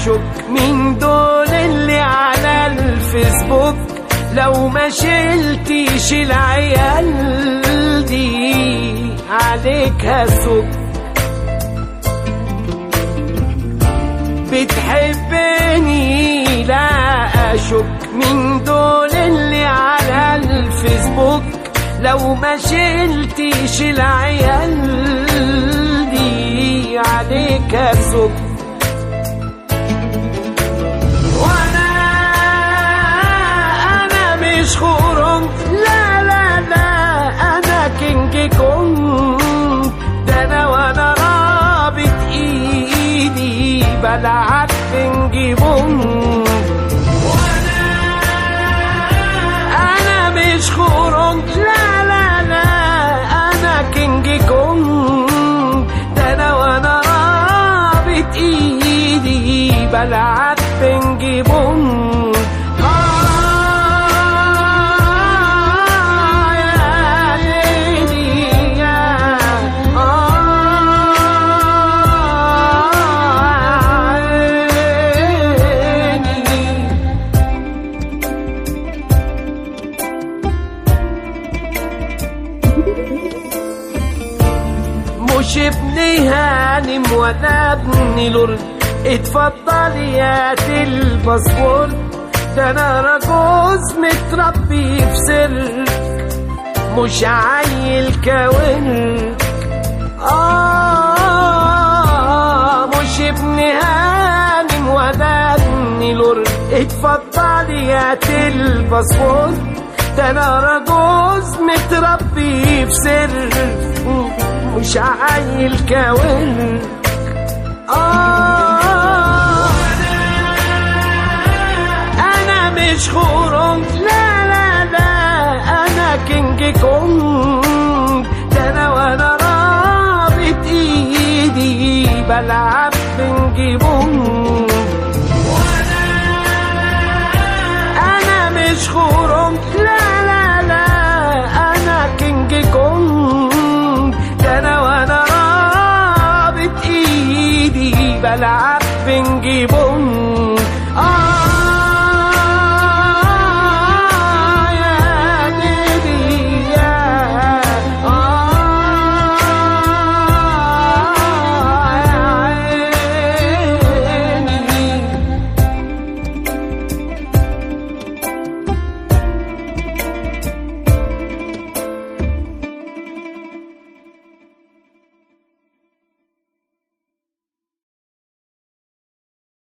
اشك من دول اللي على الفيسبوك لو ما شلتيش العيال دي عليك هسك بتحبني لا اشك من دول اللي على الفيسبوك لو ما شلتيش العيال دي عليك هسك وانا انا مش خورم لا لا لا انا كينج كونج ده انا وانا رابط ايدي بلعب بنج بونج وانا انا مش خورم لا لا لا انا كينج كونج ده انا وانا رابط ايدي بلعب بنج بونج آه يا ليلي يا آه عيني مش ابن هانم ولا ابن لورد اتفضل يا الباسبور ده انا راجوز متربي في سر مش عيل كاونك آه مش ابن هانم ولا ابن لورد اتفضل يا الباسبور ده انا راجوز متربي في سر مش عيل كاونك آه أنا مش خورم لا لا لا أنا كينج كونج ده أنا وأنا رابط إيدي بلعب بنج بونج